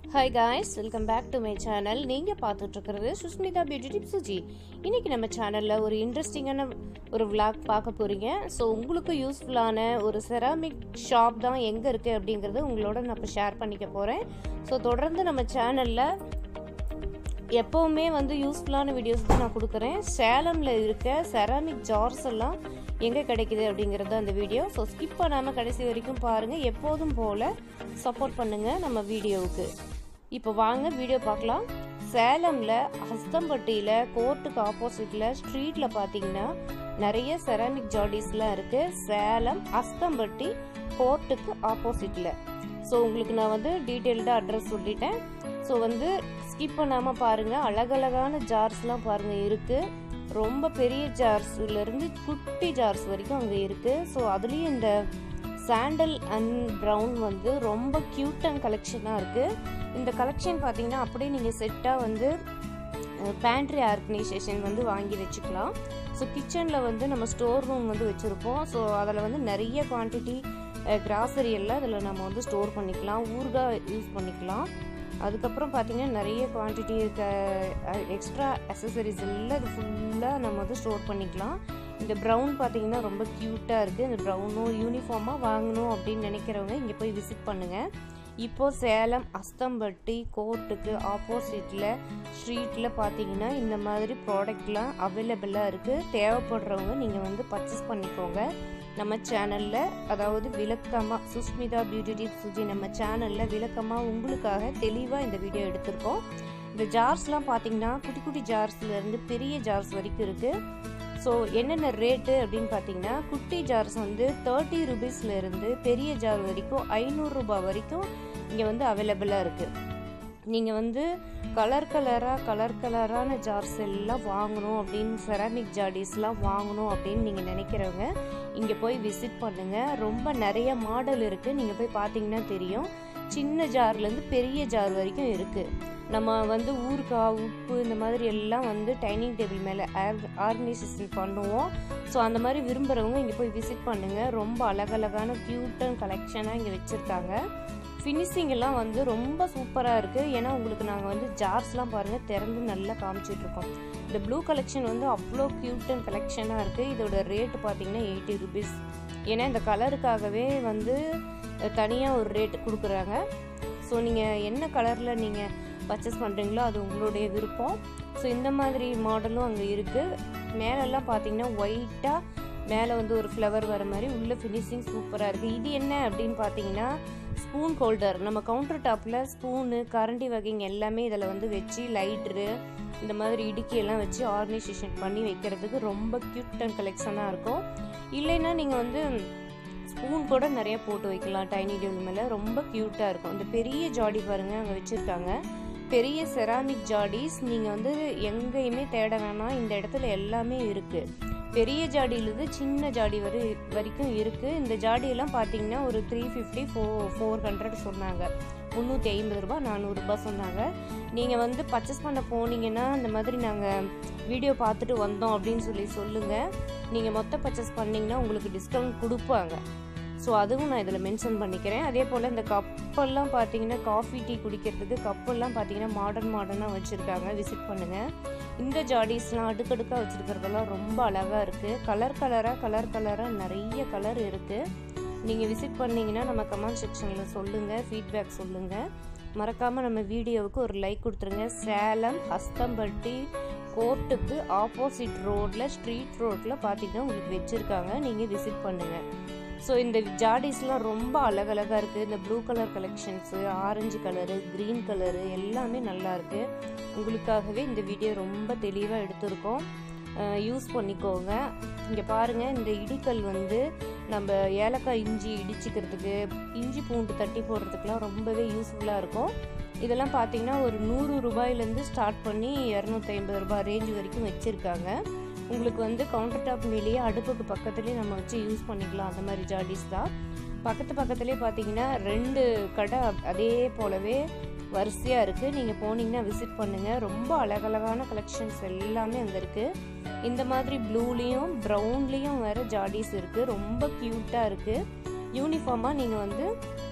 hi guys welcome back to my channel நீங்கள் பார்த்துட்டு இருக்கிறது சுஷ்மிதா பியூட்டி டிப் சுஜி இன்னைக்கு நம்ம சேனலில் ஒரு இன்ட்ரெஸ்டிங்கான ஒரு vlog பார்க்க போகிறீங்க ஸோ உங்களுக்கு யூஸ்ஃபுல்லான ஒரு செராமிக் ஷாப் தான் எங்கே இருக்குது அப்படிங்கிறது உங்களோட நான் இப்போ ஷேர் பண்ணிக்க போகிறேன் ஸோ தொடர்ந்து நம்ம சேனலில் எப்போவுமே வந்து யூஸ்ஃபுல்லான வீடியோஸ் தான் நான் கொடுக்குறேன் சேலமில் இருக்க செராமிக் ஜார்ஸ் எல்லாம் எங்கே கிடைக்குது அப்படிங்கிறது அந்த வீடியோ ஸோ ஸ்கிப் பண்ணாமல் கடைசி வரைக்கும் பாருங்கள் எப்போதும் போல் சப்போர்ட் பண்ணுங்கள் நம்ம வீடியோவுக்கு இப்போ வாங்க வீடியோ பார்க்கலாம் சேலமில் ஹஸ்தம்பட்டியில் கோர்ட்டுக்கு ஆப்போசிட்டில் ஸ்ட்ரீட்டில் பார்த்தீங்கன்னா நிறைய செராமிக் ஜாடிஸ்லாம் இருக்குது சேலம் ஹஸ்தம்பட்டி கோர்ட்டுக்கு ஆப்போசிட்டில் ஸோ உங்களுக்கு நான் வந்து டீட்டெயில்டாக அட்ரஸ் சொல்லிட்டேன் ஸோ வந்து ஸ்கிப் பண்ணாமல் பாருங்கள் அழகழகான ஜார்ஸ்லாம் பாருங்கள் இருக்குது ரொம்ப பெரிய ஜார்ஸ்லேருந்து குட்டி ஜார்ஸ் வரைக்கும் அங்கே இருக்குது ஸோ அதுலேயும் இந்த சாண்டல் அண்ட் ப்ரௌன் வந்து ரொம்ப க்யூட் அண்ட் கலெக்ஷனாக இருக்குது இந்த கலெக்ஷன் பார்த்தீங்கன்னா அப்படியே நீங்கள் செட்டாக வந்து பேண்ட்ரி ஆர்கனைசேஷன் வந்து வாங்கி வச்சுக்கலாம் ஸோ கிச்சனில் வந்து நம்ம ஸ்டோர் ரூம் வந்து வச்சுருப்போம் ஸோ அதில் வந்து நிறைய குவான்டிட்டி கிராசரி எல்லாம் இதில் நம்ம வந்து ஸ்டோர் பண்ணிக்கலாம் ஊறுகாய் யூஸ் பண்ணிக்கலாம் அதுக்கப்புறம் பார்த்தீங்கன்னா நிறைய குவான்டிட்டி இருக்க எக்ஸ்ட்ரா அசசரிஸ் எல்லாம் இது ஃபுல்லாக நம்ம வந்து ஸ்டோர் பண்ணிக்கலாம் இந்த ப்ரௌன் பார்த்தீங்கன்னா ரொம்ப க்யூட்டாக இருக்குது இந்த ப்ரௌனும் யூனிஃபார்மாக வாங்கணும் அப்படின்னு நினைக்கிறவங்க இங்கே போய் விசிட் பண்ணுங்கள் இப்போது சேலம் அஸ்தம்பட்டி கோர்ட்டுக்கு ஆப்போசிட்டில் ஸ்ட்ரீட்டில் பார்த்தீங்கன்னா இந்த மாதிரி ப்ராடக்ட்லாம் அவைலபிளாக இருக்குது தேவைப்படுறவங்க நீங்கள் வந்து பர்ச்சேஸ் பண்ணிக்கோங்க நம்ம சேனலில் அதாவது விளக்கமாக சுஷ்மிதா பியூட்டி டிப் சுஜி நம்ம சேனலில் விளக்கமாக உங்களுக்காக தெளிவாக இந்த வீடியோ எடுத்திருக்கோம் இந்த ஜார்ஸ்லாம் பார்த்தீங்கன்னா குட்டி குட்டி ஜார்ஸ்லேருந்து பெரிய ஜார்ஸ் வரைக்கும் இருக்குது ஸோ என்னென்ன ரேட்டு அப்படின்னு பார்த்தீங்கன்னா குட்டி ஜார்ஸ் வந்து தேர்ட்டி ருபீஸ்லேருந்து பெரிய ஜார் வரைக்கும் ஐநூறுரூபா வரைக்கும் இங்கே வந்து அவைலபிளாக இருக்குது நீங்கள் வந்து கலர் கலராக கலர் கலரான ஜார்ஸ் எல்லாம் வாங்கணும் அப்படின்னு செராமிக் ஜாடிஸ்லாம் வாங்கணும் அப்படின்னு நீங்கள் நினைக்கிறவங்க இங்கே போய் விசிட் பண்ணுங்கள் ரொம்ப நிறைய மாடல் இருக்குது நீங்கள் போய் பார்த்தீங்கன்னா தெரியும் சின்ன ஜார்லேருந்து பெரிய ஜார் வரைக்கும் இருக்குது நம்ம வந்து ஊறுகாய் உப்பு இந்த மாதிரி எல்லாம் வந்து டைனிங் டேபிள் மேலே ஆர்கனைசேஷன் பண்ணுவோம் ஸோ அந்த மாதிரி விரும்புகிறவங்க இங்கே போய் விசிட் பண்ணுங்கள் ரொம்ப அழகழகான க்யூட் அண்ட் கலெக்ஷனாக இங்கே வச்சுருக்காங்க ஃபினிஷிங் எல்லாம் வந்து ரொம்ப சூப்பராக இருக்குது ஏன்னா உங்களுக்கு நாங்கள் வந்து ஜார்ஸ்லாம் பாருங்கள் திறந்து நல்லா காமிச்சிட்ருக்கோம் இந்த ப்ளூ கலெக்ஷன் வந்து அவ்வளோ க்யூட் அண்ட் கலெக்ஷனாக இருக்குது இதோட ரேட்டு பார்த்தீங்கன்னா எயிட்டி ருபீஸ் ஏன்னா இந்த கலருக்காகவே வந்து தனியாக ஒரு ரேட் கொடுக்குறாங்க ஸோ நீங்கள் என்ன கலரில் நீங்கள் பர்ச்சேஸ் பண்ணுறீங்களோ அது உங்களுடைய விருப்பம் ஸோ இந்த மாதிரி மாடலும் அங்கே இருக்குது மேலெல்லாம் பார்த்தீங்கன்னா ஒயிட்டாக மேலே வந்து ஒரு ஃப்ளவர் வர மாதிரி உள்ள ஃபினிஷிங் சூப்பராக இருக்குது இது என்ன அப்படின்னு பார்த்தீங்கன்னா ஸ்பூன் ஹோல்டர் நம்ம கவுண்டர் டாப்பில் ஸ்பூனு கரண்டி வகைங்க எல்லாமே இதில் வந்து வச்சு லைட்ரு இந்த மாதிரி இடுக்கி எல்லாம் வச்சு ஆர்கனைசேஷன் பண்ணி வைக்கிறதுக்கு ரொம்ப க்யூட் அண்ட் கலெக்ஷனாக இருக்கும் இல்லைன்னா நீங்கள் வந்து ஸ்பூன் கூட நிறைய போட்டு வைக்கலாம் டைனி டேபிள் மேலே ரொம்ப க்யூட்டாக இருக்கும் இந்த பெரிய ஜாடி பாருங்கள் அங்கே வச்சுருக்காங்க பெரிய செராமிக் ஜாடிஸ் நீங்கள் வந்து எங்கேயுமே தேட வேணாம் இந்த இடத்துல எல்லாமே இருக்குது பெரிய ஜாடியிலிருந்து சின்ன ஜாடி வரை வரைக்கும் இருக்குது இந்த ஜாடியெல்லாம் பார்த்தீங்கன்னா ஒரு three fifty four four hundred சொன்னாங்க முந்நூற்றி ஐம்பது ரூபா நானூறுரூபா சொன்னாங்க நீங்கள் வந்து பர்ச்சேஸ் பண்ண போனீங்கன்னா இந்த மாதிரி நாங்கள் வீடியோ பார்த்துட்டு வந்தோம் அப்படின்னு சொல்லி சொல்லுங்கள் நீங்கள் மொத்த பர்ச்சேஸ் பண்ணிங்கன்னா உங்களுக்கு டிஸ்கவுண்ட் கொடுப்பாங்க ஸோ அதுவும் நான் இதில் மென்ஷன் பண்ணிக்கிறேன் அதே போல் இந்த கப்பெல்லாம் பார்த்தீங்கன்னா காஃபி டீ குடிக்கிறதுக்கு கப்பெல்லாம் பார்த்தீங்கன்னா மாடர்ன் மாடர்னாக வச்சுருக்காங்க விசிட் பண்ணுங்கள் இந்த ஜாடிஸ்லாம் அடுக்கடுக்காக வச்சுருக்கிறதெல்லாம் ரொம்ப அழகாக இருக்குது கலர் கலராக கலர் கலராக நிறைய கலர் இருக்குது நீங்கள் விசிட் பண்ணிங்கன்னா நம்ம கமெண்ட் செக்ஷனில் சொல்லுங்கள் ஃபீட்பேக் சொல்லுங்கள் மறக்காமல் நம்ம வீடியோவுக்கு ஒரு லைக் கொடுத்துருங்க சேலம் ஹஸ்தம்பட்டி கோர்ட்டுக்கு ஆப்போசிட் ரோட்டில் ஸ்ட்ரீட் ரோட்டில் பார்த்தீங்கன்னா உங்களுக்கு வச்சுருக்காங்க நீங்கள் விசிட் பண்ணுங்கள் ஸோ இந்த ஜாடிஸ்லாம் ரொம்ப அழகழகாக இருக்குது இந்த blue colour collections orange colour green colour எல்லாமே நல்லா இருக்குது உங்களுக்காகவே இந்த வீடியோ ரொம்ப தெளிவாக எடுத்திருக்கோம் யூஸ் பண்ணிக்கோங்க இங்கே பாருங்கள் இந்த இடிக்கல் வந்து நம்ம ஏலக்காய் இஞ்சி இடிச்சிக்கிறதுக்கு இஞ்சி பூண்டு தட்டி போடுறதுக்குலாம் ரொம்பவே யூஸ்ஃபுல்லாக இருக்கும் இதெல்லாம் பார்த்தீங்கன்னா ஒரு நூறு ரூபாயிலேருந்து ஸ்டார்ட் பண்ணி இரநூத்தி ஐம்பது ரூபாய் ரேஞ்ச் வரைக்கும் வச்சுருக்காங்க உங்களுக்கு வந்து கவுண்டர் டாப் மேலேயே அடுப்புக்கு பக்கத்துலேயே நம்ம வச்சு யூஸ் பண்ணிக்கலாம் அந்த மாதிரி ஜாடிஸ் தான் பக்கத்து பக்கத்துலேயே பார்த்தீங்கன்னா ரெண்டு கடை அதே போலவே வரிசையாக இருக்குது நீங்கள் போனீங்கன்னா விசிட் பண்ணுங்கள் ரொம்ப அழகழகான கலெக்ஷன்ஸ் எல்லாமே அங்கே இருக்குது இந்த மாதிரி ப்ளூலேயும் ப்ரௌன்லேயும் வேறு ஜாடிஸ் இருக்குது ரொம்ப க்யூட்டாக இருக்குது யூனிஃபார்மாக நீங்கள் வந்து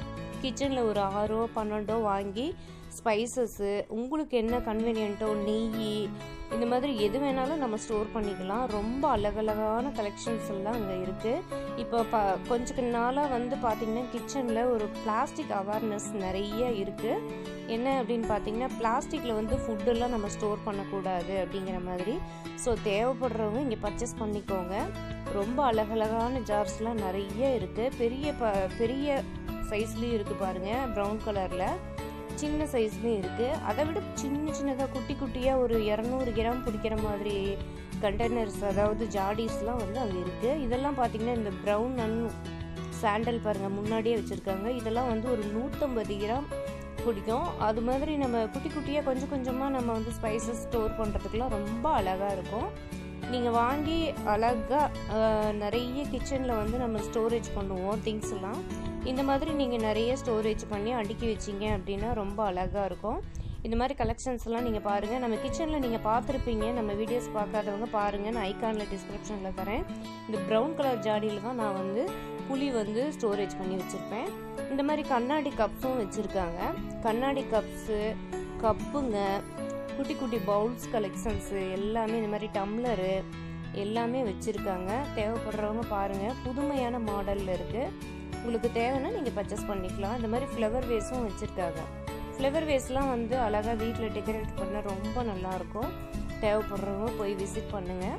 கிச்சனில் ஒரு ஆறோ பன்னெண்டோ வாங்கி ஸ்பைசஸ்ஸு உங்களுக்கு என்ன கன்வீனியன்ட்டோ நெய் இந்த மாதிரி எது வேணாலும் நம்ம ஸ்டோர் பண்ணிக்கலாம் ரொம்ப அழகழகான கலெக்ஷன்ஸ் எல்லாம் அங்கே இருக்குது இப்போ ப கொஞ்ச நாளாக வந்து பார்த்திங்கன்னா கிச்சனில் ஒரு பிளாஸ்டிக் அவேர்னஸ் நிறைய இருக்குது என்ன அப்படின்னு பார்த்தீங்கன்னா பிளாஸ்டிக்கில் வந்து ஃபுட்டெல்லாம் நம்ம ஸ்டோர் பண்ணக்கூடாது அப்படிங்கிற மாதிரி ஸோ தேவைப்படுறவங்க இங்கே பர்ச்சேஸ் பண்ணிக்கோங்க ரொம்ப அழகழகான ஜார்ஸ்லாம் நிறைய இருக்குது பெரிய ப பெரிய சைஸ்லேயும் இருக்குது பாருங்கள் ப்ரௌன் கலரில் சின்ன சைஸ்லேயும் இருக்குது அதை விட சின்ன சின்னதாக குட்டி குட்டியாக ஒரு இரநூறு கிராம் பிடிக்கிற மாதிரி கண்டெய்னர்ஸ் அதாவது ஜாடிஸ்லாம் வந்து அங்கே இருக்குது இதெல்லாம் பார்த்திங்கன்னா இந்த ப்ரௌன் அண்ட் சாண்டல் பாருங்கள் முன்னாடியே வச்சுருக்காங்க இதெல்லாம் வந்து ஒரு நூற்றம்பது கிராம் பிடிக்கும் அது மாதிரி நம்ம குட்டி குட்டியாக கொஞ்சம் கொஞ்சமாக நம்ம வந்து ஸ்பைசஸ் ஸ்டோர் பண்ணுறதுக்குலாம் ரொம்ப அழகாக இருக்கும் நீங்கள் வாங்கி அழகாக நிறைய கிச்சனில் வந்து நம்ம ஸ்டோரேஜ் பண்ணுவோம் திங்ஸ் எல்லாம் இந்த மாதிரி நீங்கள் நிறைய ஸ்டோரேஜ் பண்ணி அடுக்கி வச்சிங்க அப்படின்னா ரொம்ப அழகாக இருக்கும் இந்த மாதிரி கலெக்ஷன்ஸ் எல்லாம் நீங்கள் பாருங்கள் நம்ம கிச்சனில் நீங்கள் பார்த்துருப்பீங்க நம்ம வீடியோஸ் பார்க்காதவங்க பாருங்கள் நான் ஐக்கானில் டிஸ்கிரிப்ஷனில் தரேன் இந்த ப்ரௌன் கலர் ஜாடியில் தான் நான் வந்து புளி வந்து ஸ்டோரேஜ் பண்ணி வச்சுருப்பேன் இந்த மாதிரி கண்ணாடி கப்ஸும் வச்சுருக்காங்க கண்ணாடி கப்ஸு கப்புங்க குட்டி குட்டி பவுல்ஸ் கலெக்ஷன்ஸு எல்லாமே இந்த மாதிரி டம்ளரு எல்லாமே வச்சுருக்காங்க தேவைப்படுறவங்க பாருங்கள் புதுமையான மாடலில் இருக்குது உங்களுக்கு தேவைன்னா நீங்கள் பர்ச்சேஸ் பண்ணிக்கலாம் இந்த மாதிரி ஃப்ளவர் வேஸும் வச்சுருக்காங்க ஃப்ளவர் வேஸ்லாம் வந்து அழகாக வீட்டில் டெக்கரேட் பண்ண ரொம்ப நல்லாயிருக்கும் தேவைப்படுறவங்க போய் விசிட் பண்ணுங்கள்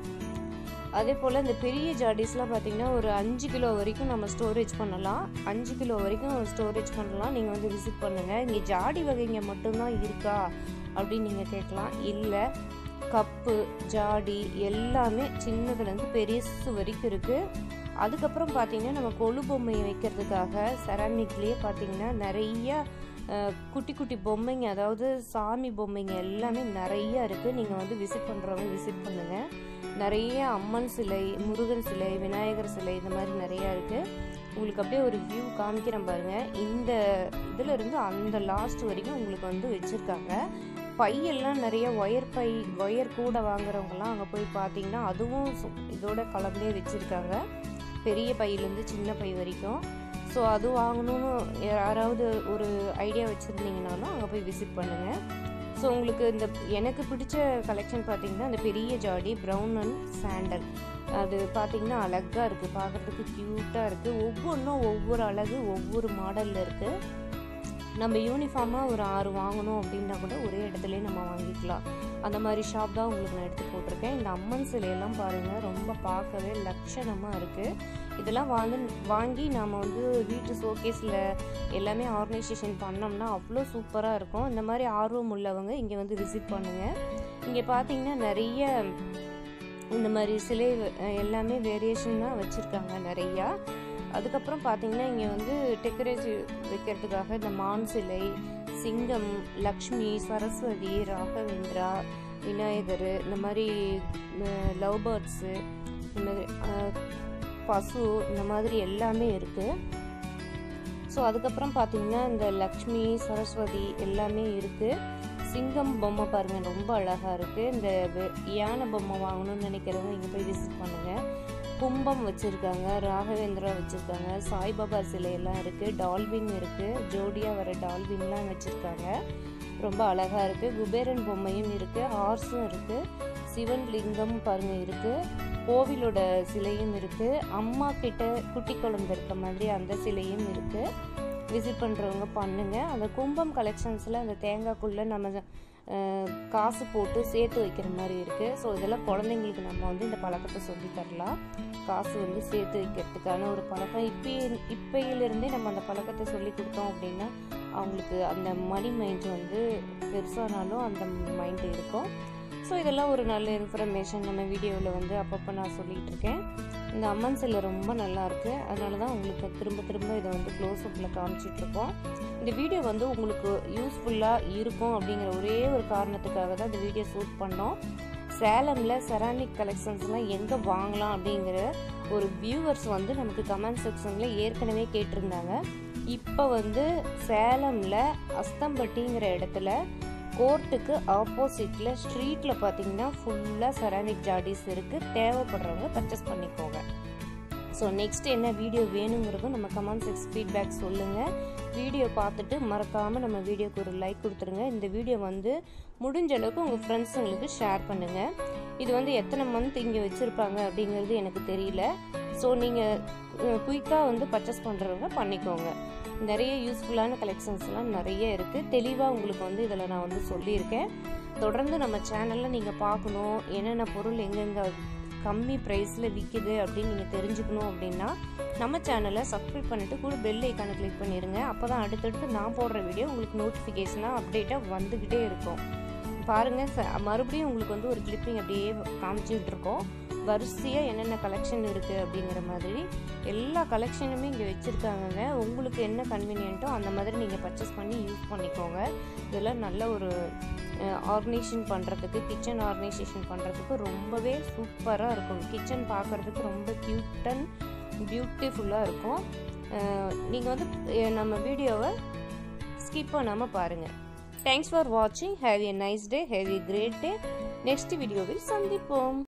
அதே போல் இந்த பெரிய ஜாடிஸ்லாம் பார்த்திங்கன்னா ஒரு அஞ்சு கிலோ வரைக்கும் நம்ம ஸ்டோரேஜ் பண்ணலாம் அஞ்சு கிலோ வரைக்கும் ஸ்டோரேஜ் பண்ணலாம் நீங்கள் வந்து விசிட் பண்ணுங்கள் இங்கே ஜாடி வகைங்க மட்டும்தான் இருக்கா அப்படின்னு நீங்கள் கேட்கலாம் இல்லை கப்பு ஜாடி எல்லாமே சின்னதுலேருந்து பெருசு வரைக்கும் இருக்குது அதுக்கப்புறம் பார்த்தீங்கன்னா நம்ம கொழு பொம்மையை வைக்கிறதுக்காக செராமிக்லேயே பார்த்தீங்கன்னா நிறைய குட்டி குட்டி பொம்மைங்க அதாவது சாமி பொம்மைங்க எல்லாமே நிறைய இருக்குது நீங்கள் வந்து விசிட் பண்ணுறவங்க விசிட் பண்ணுங்கள் நிறைய அம்மன் சிலை முருகன் சிலை விநாயகர் சிலை இந்த மாதிரி நிறையா இருக்குது உங்களுக்கு அப்படியே ஒரு வியூ காமிக்கிறேன் பாருங்கள் இந்த இதில் இருந்து அந்த லாஸ்ட் வரைக்கும் உங்களுக்கு வந்து வச்சுருக்காங்க பையெல்லாம் நிறைய ஒயர் பை ஒயர் கூட வாங்குறவங்கலாம் அங்கே போய் பார்த்தீங்கன்னா அதுவும் இதோட கலந்தே வச்சுருக்காங்க பெரிய பையிலேருந்து சின்ன பை வரைக்கும் ஸோ அது வாங்கணும்னு யாராவது ஒரு ஐடியா வச்சுருந்தீங்கனாலும் அங்கே போய் விசிட் பண்ணுங்கள் ஸோ உங்களுக்கு இந்த எனக்கு பிடிச்ச கலெக்ஷன் பார்த்தீங்கன்னா இந்த பெரிய ஜாடி ப்ரௌன் அண்ட் சாண்டல் அது பார்த்தீங்கன்னா அழகாக இருக்குது பார்க்குறதுக்கு க்யூட்டாக இருக்குது ஒவ்வொன்றும் ஒவ்வொரு அழகு ஒவ்வொரு மாடலில் இருக்குது நம்ம யூனிஃபார்மாக ஒரு ஆறு வாங்கணும் அப்படின்னா கூட ஒரே இடத்துலையே நம்ம வாங்கிக்கலாம் அந்த மாதிரி ஷாப் தான் உங்களுக்கு நான் எடுத்து போட்டிருக்கேன் இந்த அம்மன் சிலையெல்லாம் பாருங்கள் ரொம்ப பார்க்கவே லட்சணமாக இருக்குது இதெல்லாம் வாங்க வாங்கி நாம் வந்து வீட்டு ஷோகேஸில் எல்லாமே ஆர்கனைசேஷன் பண்ணோம்னா அவ்வளோ சூப்பராக இருக்கும் இந்த மாதிரி ஆர்வம் உள்ளவங்க இங்கே வந்து விசிட் பண்ணுங்கள் இங்கே பார்த்தீங்கன்னா நிறைய இந்த மாதிரி சிலை எல்லாமே வேரியேஷனாக வச்சுருக்காங்க நிறையா அதுக்கப்புறம் பார்த்தீங்கன்னா இங்கே வந்து டெக்கரேட்டிவ் வைக்கிறதுக்காக இந்த மான் சிலை சிங்கம் லக்ஷ்மி சரஸ்வதி ராகவேந்திரா விநாயகர் இந்த மாதிரி லவ் பேர்ட்ஸு இந்த மாதிரி பசு இந்த மாதிரி எல்லாமே இருக்குது ஸோ அதுக்கப்புறம் பார்த்தீங்கன்னா இந்த லக்ஷ்மி சரஸ்வதி எல்லாமே இருக்குது சிங்கம் பொம்மை பாருங்கள் ரொம்ப அழகாக இருக்குது இந்த யானை பொம்மை வாங்கணும்னு நினைக்கிறவங்க இங்கே போய் விசிட் பண்ணுங்கள் கும்பம் வச்சுருக்காங்க ராகவேந்திரா வச்சுருக்காங்க சாய்பாபா சிலையெல்லாம் இருக்குது டால்பின் இருக்குது ஜோடியாக வர டால்பின்லாம் வச்சுருக்காங்க ரொம்ப அழகாக இருக்குது குபேரன் பொம்மையும் இருக்குது ஹார்ஸும் இருக்குது சிவன் லிங்கம் பாருங்கள் இருக்குது கோவிலோட சிலையும் இருக்குது அம்மா கிட்ட குட்டி குழந்தை இருக்க மாதிரி அந்த சிலையும் இருக்குது விசிட் பண்ணுறவங்க பண்ணுங்கள் அந்த கும்பம் கலெக்ஷன்ஸில் அந்த தேங்காய்க்குள்ளே நம்ம காசு போட்டு சேர்த்து வைக்கிற மாதிரி இருக்குது ஸோ இதெல்லாம் குழந்தைங்களுக்கு நம்ம வந்து இந்த பழக்கத்தை சொல்லி தரலாம் காசு வந்து சேர்த்து வைக்கிறதுக்கான ஒரு பழக்கம் இப்போ இப்பையிலிருந்தே நம்ம அந்த பழக்கத்தை சொல்லி கொடுத்தோம் அப்படின்னா அவங்களுக்கு அந்த மணி மைண்ட் வந்து பெருசானாலும் அந்த மைண்ட் இருக்கும் ஸோ இதெல்லாம் ஒரு நல்ல இன்ஃபர்மேஷன் நம்ம வீடியோவில் வந்து அப்பப்போ நான் சொல்லிகிட்டு இருக்கேன் இந்த அம்மன் சிலை ரொம்ப நல்லாயிருக்கு அதனால தான் உங்களுக்கு திரும்ப திரும்ப இதை வந்து க்ளோஸ் அப்பில் காமிச்சிட்ருக்கோம் இந்த வீடியோ வந்து உங்களுக்கு யூஸ்ஃபுல்லாக இருக்கும் அப்படிங்கிற ஒரே ஒரு காரணத்துக்காக தான் இந்த வீடியோ ஷூட் பண்ணோம் சேலமில் செராமிக் கலெக்ஷன்ஸ்லாம் எங்கே வாங்கலாம் அப்படிங்கிற ஒரு வியூவர்ஸ் வந்து நமக்கு கமெண்ட் செக்ஷனில் ஏற்கனவே கேட்டிருந்தாங்க இப்போ வந்து சேலமில் அஸ்தம்பட்டிங்கிற இடத்துல கோர்ட்டுக்கு ஆப்போசிட்டில் ஸ்ட்ரீட்டில் பார்த்தீங்கன்னா ஃபுல்லாக செராமிக் ஜாடிஸ் இருக்குது தேவைப்படுறவங்க பர்ச்சேஸ் பண்ணிக்கோங்க ஸோ நெக்ஸ்ட் என்ன வீடியோ வேணுங்கிறதும் நம்ம கமெண்ட் செக்ஸ் ஃபீட்பேக் சொல்லுங்கள் வீடியோ பார்த்துட்டு மறக்காமல் நம்ம வீடியோக்கு ஒரு லைக் கொடுத்துருங்க இந்த வீடியோ வந்து முடிஞ்ச அளவுக்கு உங்கள் ஃப்ரெண்ட்ஸுங்களுக்கு ஷேர் பண்ணுங்கள் இது வந்து எத்தனை மந்த் இங்கே வச்சுருப்பாங்க அப்படிங்கிறது எனக்கு தெரியல ஸோ நீங்கள் குயிக்காக வந்து பர்ச்சேஸ் பண்ணுறவங்க பண்ணிக்கோங்க நிறைய யூஸ்ஃபுல்லான கலெக்ஷன்ஸ்லாம் நிறைய இருக்குது தெளிவாக உங்களுக்கு வந்து இதில் நான் வந்து சொல்லியிருக்கேன் தொடர்ந்து நம்ம சேனலில் நீங்கள் பார்க்கணும் என்னென்ன பொருள் எங்கெங்கே கம்மி ப்ரைஸில் விற்கிது அப்படின்னு நீங்கள் தெரிஞ்சுக்கணும் அப்படின்னா நம்ம சேனலை சப்ஸ்கிரைப் பண்ணிவிட்டு கூட பெல் ஐக்கானை கிளிக் பண்ணிடுங்க அப்போ தான் அடுத்தடுத்து நான் போடுற வீடியோ உங்களுக்கு நோட்டிஃபிகேஷனாக அப்டேட்டாக வந்துக்கிட்டே இருக்கும் பாருங்கள் ச மறுபடியும் உங்களுக்கு வந்து ஒரு கிளிப்பிங் அப்படியே காமிச்சிட்டு இருக்கோம் வரிசையாக என்னென்ன கலெக்ஷன் இருக்குது அப்படிங்கிற மாதிரி எல்லா கலெக்ஷனுமே இங்கே வச்சுருக்காங்கங்க உங்களுக்கு என்ன கன்வீனியன்ட்டோ அந்த மாதிரி நீங்கள் பர்ச்சேஸ் பண்ணி யூஸ் பண்ணிக்கோங்க இதெல்லாம் நல்ல ஒரு ஆர்கனைசேஷன் பண்ணுறதுக்கு கிச்சன் ஆர்கனைசேஷன் பண்ணுறதுக்கு ரொம்பவே சூப்பராக இருக்கும் கிச்சன் பார்க்குறதுக்கு ரொம்ப க்யூட் அண்ட் பியூட்டிஃபுல்லாக இருக்கும் நீங்கள் வந்து நம்ம வீடியோவை ஸ்கிப் பண்ணாமல் பாருங்கள் தேங்க்ஸ் ஃபார் வாட்சிங் have a nice day have a great day next வீடியோவில் சந்திப்போம்